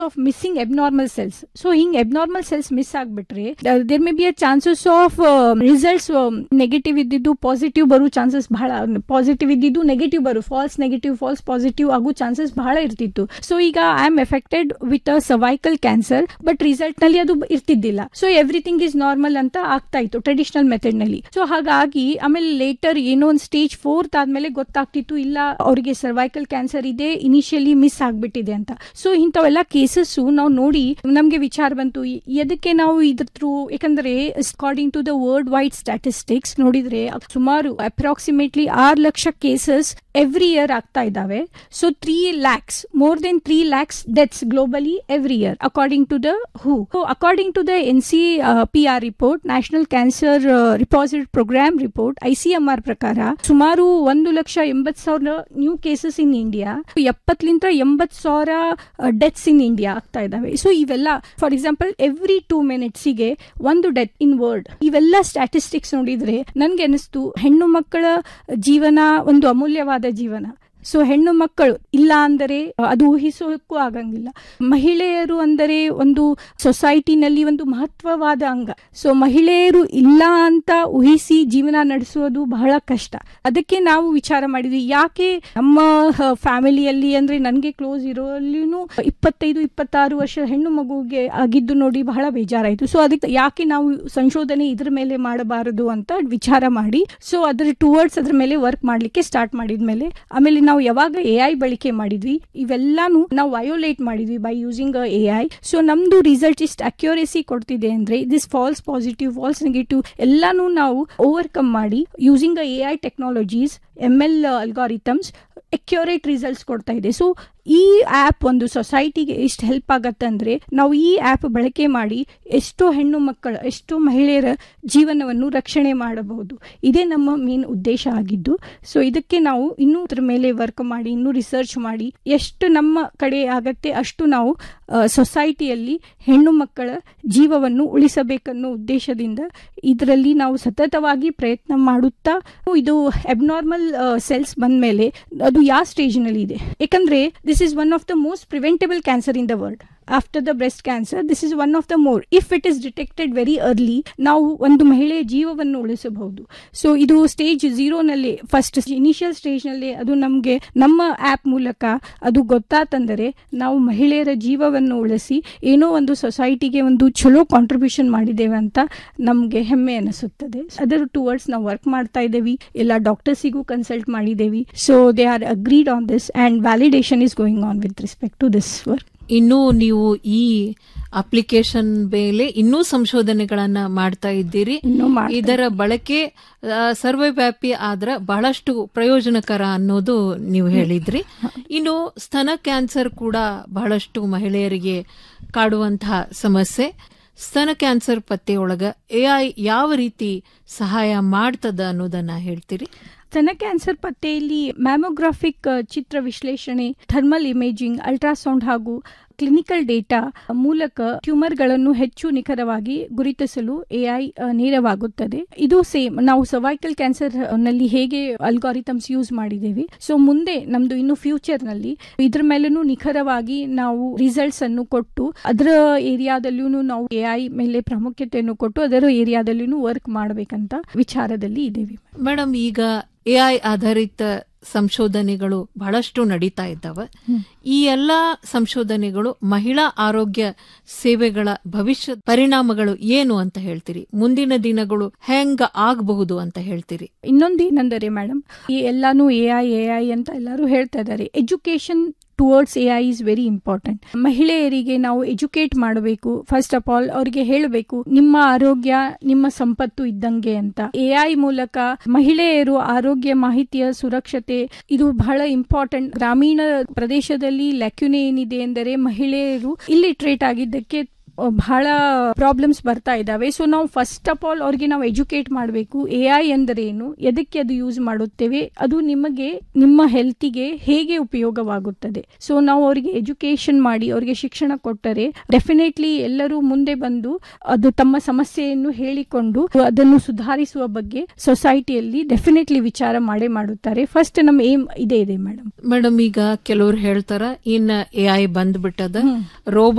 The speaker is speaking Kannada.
of missing abnormal cells so ಹಿಂಗ್ ಎಬ್ನಾರ್ಮಲ್ ಸೆಲ್ಸ್ ಮಿಸ್ ಆಗ್ಬಿಟ್ರೆ there may be a chances of results negative ಇದ್ದಿದ್ದು ಪಾಸಿಟಿವ್ ಬರೋ ಚಾನ್ಸಸ್ ಬಹಳ ಪಾಸಿಟಿವ್ ಇದ್ದಿದ್ದು ನೆಗೆಟಿವ್ ಬರು ಫಾಲ್ಸ್ ನೆಗೆಟಿವ್ ಫಾಲ್ಸ್ ಪಾಸಿಟಿವ್ ಆಗೋ ಚಾನ್ಸಸ್ ಬಹಳ ಇರ್ತಿತ್ತು ಸೊ ಈಗ I am affected with a cervical cancer but result ನಲ್ಲಿ ಅದು ಇರ್ತಿದ್ದಿಲ್ಲ ಸೊ ಎವ್ರಿಥಿಂಗ್ ಇಸ್ ನಾರ್ಮಲ್ ಅಂತ ಆಗ್ತಾ ಇತ್ತು ಟ್ರೆಡಿಷನಲ್ ಮೆಥಡ್ ನಲ್ಲಿ ಸೊ ಹಾಗಾಗಿ ಆಮೇಲೆ ಲೇಟರ್ ಏನೋ ಒಂದು ಸ್ಟೇಜ್ ಫೋರ್ತ್ ಆದ್ಮೇಲೆ ಗೊತ್ತಾಗ್ತಿತ್ತು ಇಲ್ಲ ಅವರಿಗೆ ಸರ್ವೈಕಲ್ ಕ್ಯಾನ್ಸರ್ ಇದೆ ಇನಿಷಿಯಲಿ ಮಿಸ್ ಆಗ್ಬಿಟ್ಟಿದೆ ಅಂತ ಸೊ ಇಂಥವೆಲ್ಲ ಕೇಸಸ್ ನಾವು ನೋಡಿ ನಮ್ಗೆ ವಿಚಾರ ಬಂತು ಈ- ಎದಕ್ಕೆ ನಾವು ಇದ್ರ ಥ್ರೂ ಯಾಕಂದ್ರೆ according to the world wide statistics ನೋಡಿದ್ರೆ ಸುಮಾರು ಅಪ್ರಾಕ್ಸಿಮೇಟ್ಲಿ ಆರು ಲಕ್ಷ ಕೇಸಸ್ ಎವ್ರಿ ಇಯರ್ ಆಗ್ತಾ ಇದಾವೆ so three lakhs more than three lakhs deaths globally every year according to the ಹೂ according to the N C P R report national cancer repository programme report I C M R ಪ್ರಕಾರ ಸುಮಾರು ಒಂದು ಲಕ್ಷ ಎಂಬತ್ ಸಾವಿರ ನ್ಯೂ ಕೇಸಸ್ ಇನ್ ಇಂಡಿಯಾ ಎಪ್ಪತ್ಲಿಂದ ಎಂಬತ್ ಸಾವಿರ ಡೆತ್ಸ್ ಇನ್ ಇಂಡಿಯಾ ಆಗ್ತಾ ಇದಾವೆ ಸೊ ಇವೆಲ್ಲ ಫಾರ್ ಎಕ್ಸಾಂಪಲ್ ಎವ್ರಿ ಟೂ ಮಿನಿಟ್ಸಿಗೆ ಒಂದು ಡೆತ್ ಇನ್ ವರ್ಲ್ಡ್ ಇವೆಲ್ಲ ಸ್ಟ್ಯಾಟಿಸ್ಟಿಕ್ಸ್ ನೋಡಿದ್ರೆ ನನ್ಗೆ ಅನಿಸ್ತು ಹೆಣ್ಣು ಮಕ್ಕಳ ಜೀವನ ಒಂದು ಅಮೂಲ್ಯವಾದ ಜೀವನ ಸೊ ಹೆಣ್ಣು ಮಕ್ಕಳು ಇಲ್ಲ ಅಂದರೆ ಅದು ಊಹಿಸೋಕ್ಕೂ ಆಗಂಗಿಲ್ಲ ಮಹಿಳೆಯರು ಅಂದರೆ ಒಂದು ಸೊಸೈಟಿನಲ್ಲಿ ಒಂದು ಮಹತ್ವವಾದ ಅಂಗ ಸೊ ಮಹಿಳೆಯರು ಇಲ್ಲ ಅಂತ ಊಹಿಸಿ ಜೀವನ ನಡೆಸೋದು ಬಹಳ ಕಷ್ಟ ಅದಕ್ಕೆ ನಾವು ವಿಚಾರ ಮಾಡಿದ್ವಿ ಯಾಕೆ ನಮ್ಮ ಫ್ಯಾಮಿಲಿಯಲ್ಲಿ ಅಂದ್ರೆ ನನಗೆ ಕ್ಲೋಸ್ ಇರೋಲ್ಲಿನೂ ಇಪ್ಪತ್ತೈದು ಇಪ್ಪತ್ತಾರು ವರ್ಷ ಹೆಣ್ಣು ಮಗುಗೆ ಆಗಿದ್ದು ನೋಡಿ ಬಹಳ ಬೇಜಾರಾಯಿತು ಸೊ ಅದಕ್ಕೆ ಯಾಕೆ ನಾವು ಸಂಶೋಧನೆ ಇದ್ರ ಮೇಲೆ ಮಾಡಬಾರದು ಅಂತ ವಿಚಾರ ಮಾಡಿ ಸೊ ಅದ್ರ ಟುವರ್ಡ್ಸ್ ಅದ್ರ ಮೇಲೆ ವರ್ಕ್ ಮಾಡ್ಲಿಕ್ಕೆ ಸ್ಟಾರ್ಟ್ ಮಾಡಿದ್ಮೇಲೆ ಆಮೇಲೆ ನಾವು ಯಾವಾಗ ಎ ಐ ಬಳಕೆ ಮಾಡಿದ್ವಿ ಇವೆಲ್ಲಾನು ನಾವು ವಯೋಲೇಟ್ ಮಾಡಿದ್ವಿ by using A I so ನಮ್ದು ರಿಸಲ್ಟ್ ಇಷ್ಟು ಅಕ್ಯುರೇಸಿ ಕೊಡ್ತಿದೆ ಅಂದ್ರೆ this false positive false negative ಎಲ್ಲಾನು ನಾವು ಓವರ್ಕಮ್ ಮಾಡಿ using A I technologies M L algorithms accurate results ಕೊಡ್ತಾ ಇದೆ ಸೊ ಈ ಆ್ಯಪ್ ಒಂದು ಸೊಸೈಟಿಗೆ ಎಷ್ಟು ಹೆಲ್ಪ್ ಆಗತ್ತೆ ಅಂದ್ರೆ ನಾವು ಈ ಆ್ಯಪ್ ಬಳಕೆ ಮಾಡಿ ಎಷ್ಟೋ ಹೆಣ್ಣು ಮಕ್ಕಳ ಎಷ್ಟೋ ಮಹಿಳೆಯರ ಜೀವನವನ್ನು ರಕ್ಷಣೆ ಮಾಡಬಹುದು ಇದೇ ನಮ್ಮ ಮೇನ್ ಉದ್ದೇಶ ಆಗಿದ್ದು ಸೊ ಇದಕ್ಕೆ ನಾವು ಇನ್ನೂ ಅದ್ರ ಮೇಲೆ ವರ್ಕ್ ಮಾಡಿ ಇನ್ನೂ ರಿಸರ್ಚ್ ಮಾಡಿ ಎಷ್ಟು ನಮ್ಮ ಕಡೆ ಆಗತ್ತೆ ಅಷ್ಟು ನಾವು ಸೊಸೈಟಿಯಲ್ಲಿ ಹೆಣ್ಣು ಮಕ್ಕಳ ಜೀವವನ್ನು ಉಳಿಸಬೇಕನ್ನೋ ಉದ್ದೇಶದಿಂದ ಇದರಲ್ಲಿ ನಾವು ಸತತವಾಗಿ ಪ್ರಯತ್ನ ಮಾಡುತ್ತಾ ಇದು ಅಬ್ನಾರ್ಮಲ್ ಸೆಲ್ಸ್ ಬಂದ್ಮೇಲೆ ಅದು ಯಾವ ಸ್ಟೇಜ್ನಲ್ಲಿ ಇದೆ ಯಾಕಂದ್ರೆ this is one of the most preventable cancer in the world after the breast cancer this is one of the more if it is detected very early ನಾವು ಒಂದು ಮಹಿಳೆಯ ಜೀವವನ್ನು ಉಳಿಸಬಹುದು ಸೊ ಇದು ಸ್ಟೇಜ್ ಝೀರೋನಲ್ಲಿ ಫಸ್ಟ್ ಇನಿಷಿಯಲ್ ಸ್ಟೇಜ್ನಲ್ಲಿ ಅದು ನಮಗೆ ನಮ್ಮ ಆ್ಯಪ್ ಮೂಲಕ ಅದು ಗೊತ್ತಾತಂದರೆ ನಾವು ಮಹಿಳೆಯರ ಜೀವವನ್ನು ಉಳಿಸಿ ಏನೋ ಒಂದು ಸೊಸೈಟಿಗೆ ಒಂದು ಚಲೋ ಕಾಂಟ್ರಿಬ್ಯೂಷನ್ ಮಾಡಿದ್ದೇವೆ ಅಂತ ನಮಗೆ ಹೆಮ್ಮೆ ಅನಿಸುತ್ತದೆ ಅದರ ಟುವರ್ಡ್ಸ್ ನಾವು ವರ್ಕ್ ಮಾಡ್ತಾ ಇದ್ದೇವೆ ಎಲ್ಲ ಡಾಕ್ಟರ್ಸಿಗೂ ಕನ್ಸಲ್ಟ್ ಮಾಡಿದ್ದೇವೆ so they are agreed on this and validation is going on with respect to this work ಇನ್ನೂ ನೀವು ಈ ಅಪ್ಲಿಕೇಶನ್ ಮೇಲೆ ಇನ್ನೂ ಸಂಶೋಧನೆಗಳನ್ನ ಮಾಡ್ತಾ ಇದ್ದೀರಿ ಇನ್ನೂ ಮಾಡ್ತಾ ಇದರ ಬಳಕೆ ಆ, ಸರ್ವವ್ಯಾಪಿ ಆದ್ರ ಬಹಳಷ್ಟು ಪ್ರಯೋಜನಕರ ಅನ್ನೋದು ನೀವು ಹೇಳಿದ್ರಿ ಇನ್ನು ಸ್ತನ ಕ್ಯಾನ್ಸರ್ ಕೂಡ ಬಹಳಷ್ಟು ಮಹಿಳೆಯರಿಗೆ ಕಾಡುವಂತಹ ಸಮಸ್ಯೆ ಸ್ತನ ಕ್ಯಾನ್ಸರ್ ಪತ್ತೆಯೊಳಗ ಎಐ ಯಾವ ರೀತಿ ಸಹಾಯ ಮಾಡ್ತದ ಅನ್ನೋದನ್ನ ಹೇಳ್ತೀರಿ ಸ್ತನ ಕ್ಯಾನ್ಸರ್ ಪತ್ತೆಯಲ್ಲಿ ಮ್ಯಾಮೋಗ್ರಾಫಿಕ್ ಚಿತ್ರ ವಿಶ್ಲೇಷಣೆ ಥರ್ಮಲ್ ಇಮೇಜಿಂಗ್ ಅಲ್ಟ್ರಾಸೌಂಡ್ ಹಾಗೂ ಕ್ಲಿನಿಕಲ್ ಡೇಟಾ ಮೂಲಕ ಟ್ಯೂಮರ್ಗಳನ್ನು ಹೆಚ್ಚು ನಿಖರವಾಗಿ ಗುರುತಿಸಲು ಎಐ ನೆರವಾಗುತ್ತದೆ ಇದು ಸೇಮ್ ನಾವು ಸರ್ವೈಕಲ್ ಕ್ಯಾನ್ಸರ್ ನಲ್ಲಿ ಹೇಗೆ ಅಲ್ಗಾರಿಥಮ್ಸ್ ಯೂಸ್ ಮಾಡಿದ್ದೇವೆ ಸೊ ಮುಂದೆ ನಮ್ದು ಇನ್ನು ಫ್ಯೂಚರ್ ನಲ್ಲಿ ಇದ್ರ ಮೇಲೂ ನಿಖರವಾಗಿ ನಾವು ರಿಸಲ್ಟ್ಸ್ ಅನ್ನು ಕೊಟ್ಟು ಅದರ ಏರಿಯಾದಲ್ಲೂ ನಾವು ಎಐ ಮೇಲೆ ಪ್ರಾಮುಖ್ಯತೆಯನ್ನು ಕೊಟ್ಟು ಅದರ ಏರಿಯಾದಲ್ಲೂ ವರ್ಕ್ ಮಾಡಬೇಕಂತ ವಿಚಾರದಲ್ಲಿ ಇದ್ದೇವೆ ಮೇಡಮ್ ಈಗ ಎಐ ಆಧಾರಿತ ಸಂಶೋಧನೆಗಳು ಬಹಳಷ್ಟು ನಡೀತಾ ಇದ್ದಾವೆ ಈ ಎಲ್ಲಾ ಸಂಶೋಧನೆಗಳು ಮಹಿಳಾ ಆರೋಗ್ಯ ಸೇವೆಗಳ ಭವಿಷ್ಯ ಪರಿಣಾಮಗಳು ಏನು ಅಂತ ಹೇಳ್ತೀರಿ ಮುಂದಿನ ದಿನಗಳು ಹೆಂಗ ಆಗಬಹುದು ಅಂತ ಹೇಳ್ತೀರಿ ಇನ್ನೊಂದು ಏನಂದರೆ ಮೇಡಮ್ ಈ ಎಲ್ಲಾನು ಎ ಐ ಎ ಐ ಅಂತ ಎಲ್ಲರೂ ಹೇಳ್ತಾ ಇದ್ದಾರೆ education towards A I is very important ಮಹಿಳೆಯರಿಗೆ ನಾವು ಎಜುಕೇಟ್ ಮಾಡಬೇಕು ಫಸ್ಟ್ ಆಫ್ ಆಲ್ ಅವರಿಗೆ ಹೇಳಬೇಕು ನಿಮ್ಮ ಆರೋಗ್ಯ ನಿಮ್ಮ ಸಂಪತ್ತು ಇದ್ದಂಗೆ ಅಂತ ಎ ಐ ಮೂಲಕ ಮಹಿಳೆಯರು ಆರೋಗ್ಯ ಮಾಹಿತಿಯ ಸುರಕ್ಷತೆ ಇದು ಬಹಳ ಇಂಪಾರ್ಟೆಂಟ್ ಗ್ರಾಮೀಣ ಪ್ರದೇಶದಲ್ಲಿ ಲ್ಯಾಕ್ಯುನೆ ಏನಿದೆ ಎಂದರೆ ಮಹಿಳೆಯರು ಇಲ್ಲಿಟ್ರೇಟ್ ಆಗಿದ್ದಕ್ಕೆ ಬಹಳ ಪ್ರಾಬ್ಲಮ್ಸ್ ಬರ್ತಾ ಇದಾವೆ ಸೊ ನಾವು ಫಸ್ಟ್ ಆಫ್ ಆಲ್ ಅವ್ರಿಗೆ ನಾವು ಎಜುಕೇಟ್ ಮಾಡಬೇಕು ಎ ಐ ಏನು ಎದಕ್ಕೆ ಅದು ಯೂಸ್ ಮಾಡುತ್ತೇವೆ ಅದು ನಿಮಗೆ ನಿಮ್ಮ ಹೆಲ್ತಿಗೆ ಹೇಗೆ ಉಪಯೋಗವಾಗುತ್ತದೆ ಸೊ ನಾವು ಅವರಿಗೆ ಎಜುಕೇಶನ್ ಮಾಡಿ ಅವರಿಗೆ ಶಿಕ್ಷಣ ಕೊಟ್ಟರೆ ಡೆಫಿನೆಟ್ಲಿ ಎಲ್ಲರೂ ಮುಂದೆ ಬಂದು ಅದು ತಮ್ಮ ಸಮಸ್ಯೆಯನ್ನು ಹೇಳಿಕೊಂಡು ಅದನ್ನು ಸುಧಾರಿಸುವ ಬಗ್ಗೆ ಸೊಸೈಟಿಯಲ್ಲಿ ಡೆಫಿನೆಟ್ಲಿ ವಿಚಾರ ಮಾಡೇ ಮಾಡುತ್ತಾರೆ ಫಸ್ಟ್ ನಮ್ಮ ಏಮ್ ಇದೇ ಇದೆ ಮೇಡಮ್ ಮೇಡಮ್ ಈಗ ಕೆಲವ್ರು ಹೇಳ್ತಾರ ಇನ್ನ ಎ ಐ ಬಂದ್ಬಿಟ್ಟದ ರೋಬೋ